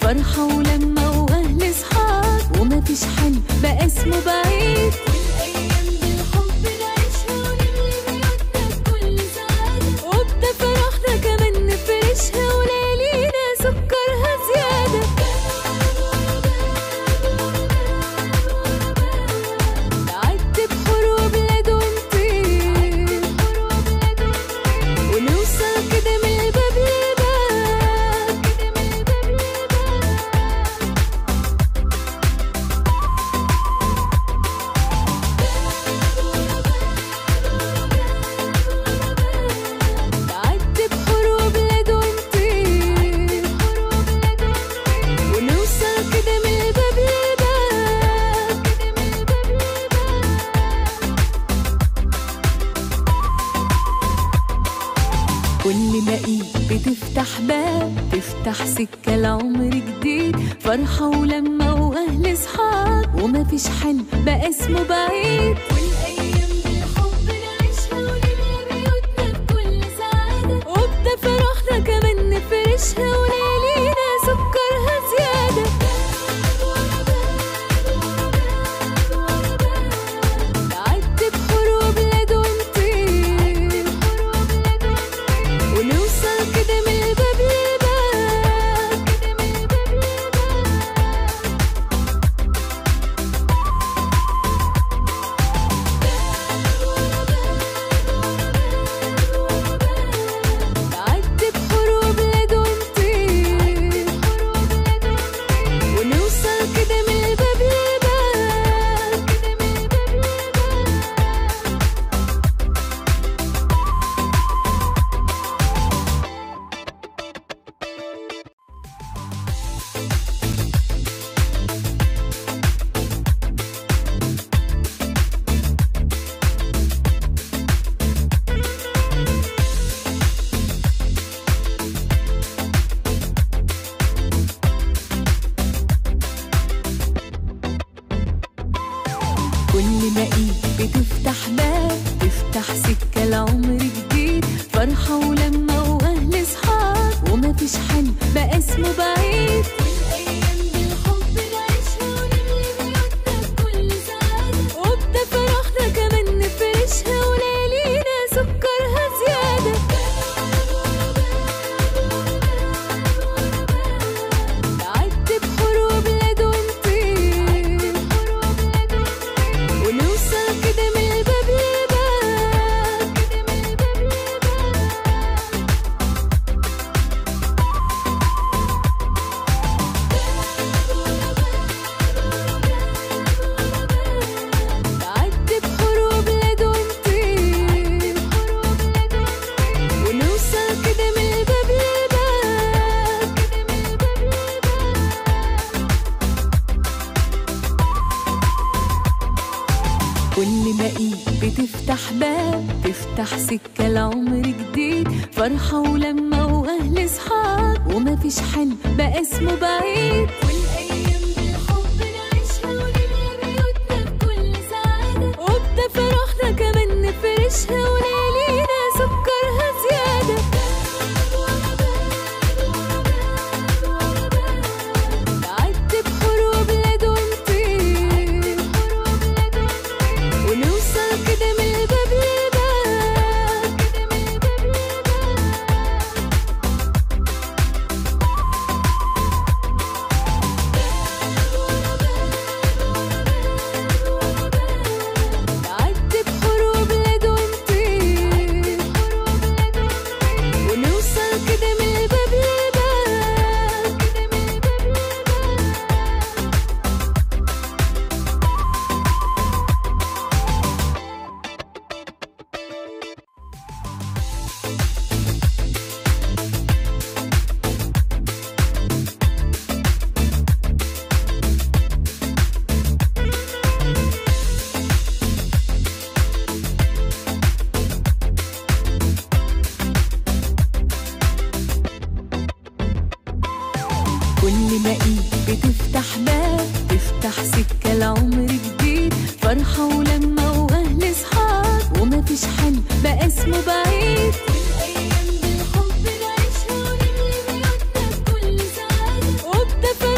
فرحة ولما وأهل صحاب ومفيش حل بقى اسمه بعيد والأيام بالحب نعيشها ونملي بيوتنا بكل سعادة وبتفرحنا كمان نفرشها وليالينا سكرها زيادة نعدي بحور وبلاد ونطير ونوصل كده من الباب للباب كده من الباب للباب نعدي بحور وبلاد ونطير ونوصل كده من الباب للباب كده من الباب للباب كل ما ايد بتفتح باب تفتح سكة لعمر جديد فرحة ولما وأهل صحاب ومفيش حل بقى اسمه بعيد والأيام بالحب نعيشها ونملى بيوتنا بكل سعادة وبتفرحنا كمان نفرشها وليالينا سكرها زيادة نعدي بحور وبلاد ونطير ونوصل كده من الباب للباب كده من الباب للباب نعدي بحور وبلاد ونطير ونوصل كده من الباب للباب كده من الباب للباب كل ما ايد بتفتح باب تفتح سكة لعمر جديد فرحة ولما وأهل صحاب ومفيش حل بقى اسمه بعيد والأيام بالحب نعيشها ونملي بيوتنا بكل سعادة وبتفرحنا كمان نفرشها وليالينا سكرها زيادة نعدي بحور وبلاد ونطير ونوصل كده من الباب للباب كده من الباب للباب نعدي بحور وبلاد ونطير ونوصل كده من الباب للباب كده من الباب للباب كل ما ايد بتفتح باب تفتح سكة لعمر جديد فرحة ولما وأهل صحاب ومفيش حل بقى اسمه بعيد والأيام بالحب نعيشها ونملى بيوتنا بكل سعادة وبتفرحنا كمان نفرشها وليالينا سكرها زيادة نعدي بحور وبلاد ونطير ونوصل كده من الباب للباب كده من الباب للباب نعدي بحور وبلاد ونطير ونوصل كده من الباب للباب كده من الباب للباب كل ما ايد بتفتح باب تفتح سكة لعمر جديد فرحة ولما وأهل صحاب ومفيش حل بقى اسمه بعيد والأيام بالحب نعيشها ونملي بيوتنا بكل سعادة وبتفرحنا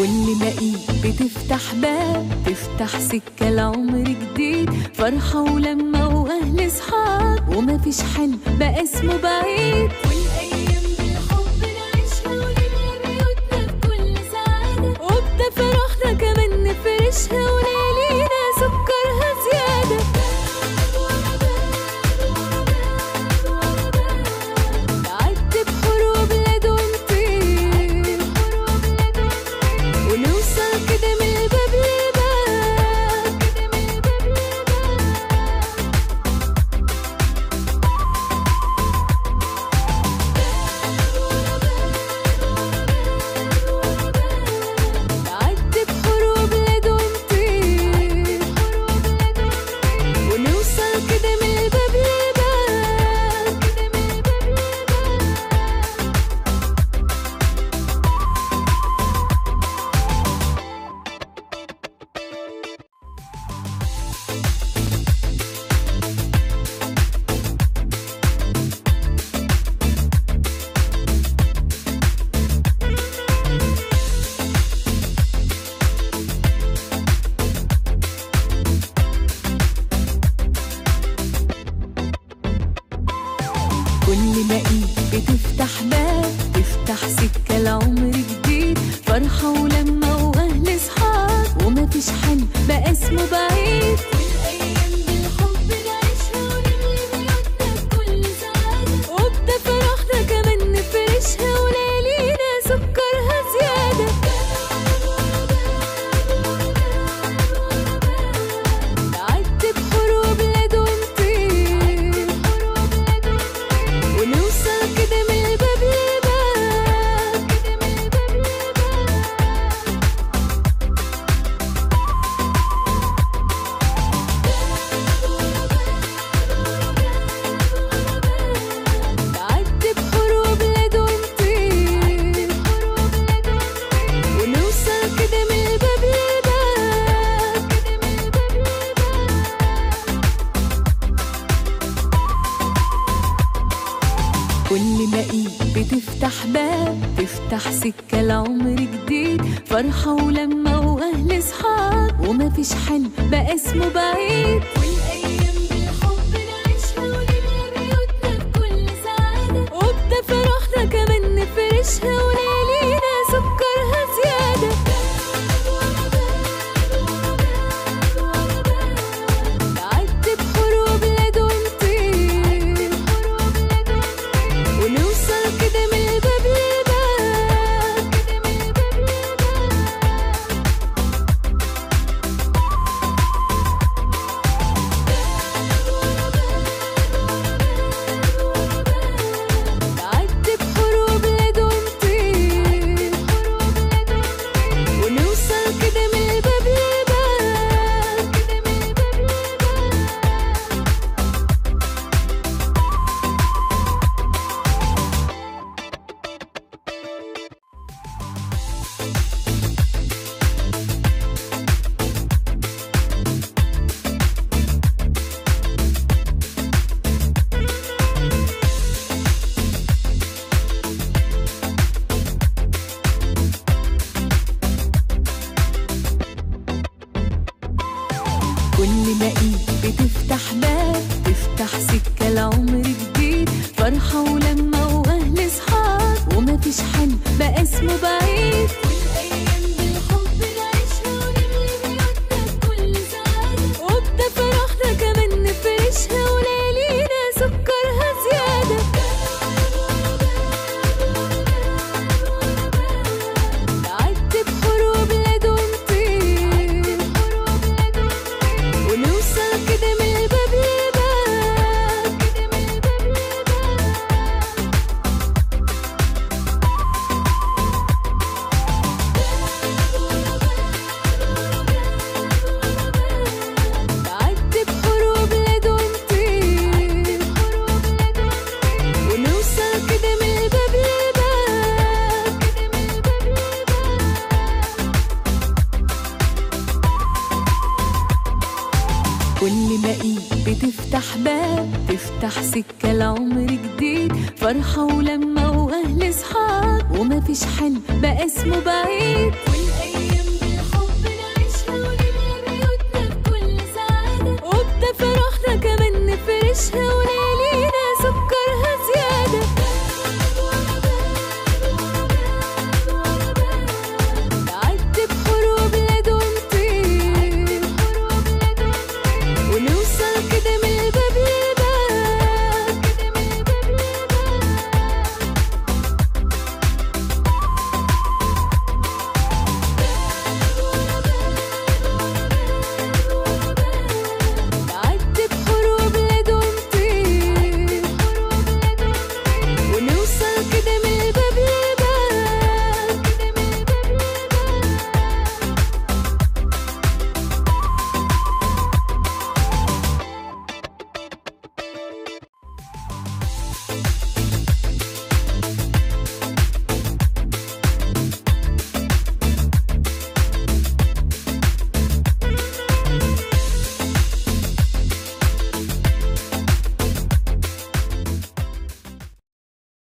كل ما ايد بتفتح باب تفتح سكة لعمر جديد فرحة ولما واهل صحاب ومفيش حلم بقى اسمه بعيد والايام بالحب نعيشها ونملى بيوتنا بكل سعادة وبتفرحنا كمان نفرشها وليالينا سكرها زيادة نعدي بحور وبلاد ونطير ونوصل كده من الباب للباب كده من الباب للباب نعدي بحور وبلاد ونطير ونوصل كده من الباب للباب كده من الباب للباب كل ما ايد بتفتح باب تفتح سكة لعمر جديد فرحة ولما واهل صحاب ومفيش حلم بقى اسمه بعيد والايام بالحب نعيشها ونملي بيوتنا بكل سعادة وبتفرحنا كمان نفرشها وليالينا سكرها زيادة نعدي بحور وبلاد ونطير ونوصل كده من الباب للباب كده من الباب للباب نعدي بحور وبلاد ونطير ونوصل كده من الباب للباب كده من الباب للباب كل ما ايد بتفتح باب تفتح سكة لعمر جديد فرحة ولما واهل صحاب ومفيش حلم بقى اسمه بعيد والايام بالحب نعيشها ونملى بيوتنا بكل سعادة وبتفرحنا كمان نفرشها وليالينا سكرها زيادة نعدي بحور وبلاد ونطير ونوصل كده من الباب للباب كده من الباب للباب نعدي بحور وبلاد ونطير ونوصل كده من الباب للباب كده من الباب للباب كل ما ايد بتفتح باب تفتح سكة لعمر جديد فرحة ولما واهل صحاب ومفيش حلم بقى اسمه بعيد والايام بالحب نعيشها ونملي بيوتنا بكل سعادة وبتفرحنا كمان نفرشها وليالينا سكرها زيادة نعدي بحور وبلاد ونطير ونوصل كده من الباب للباب كده من الباب للباب نعدي بحور وبلاد ونطير ونوصل كده من الباب للباب كده من الباب للباب كل ما ايد بتفتح باب تفتح سكة لعمر جديد فرحة ولما واهل صحاب ومفيش حلم بقى اسمه بعيد والايام تشهي وليلي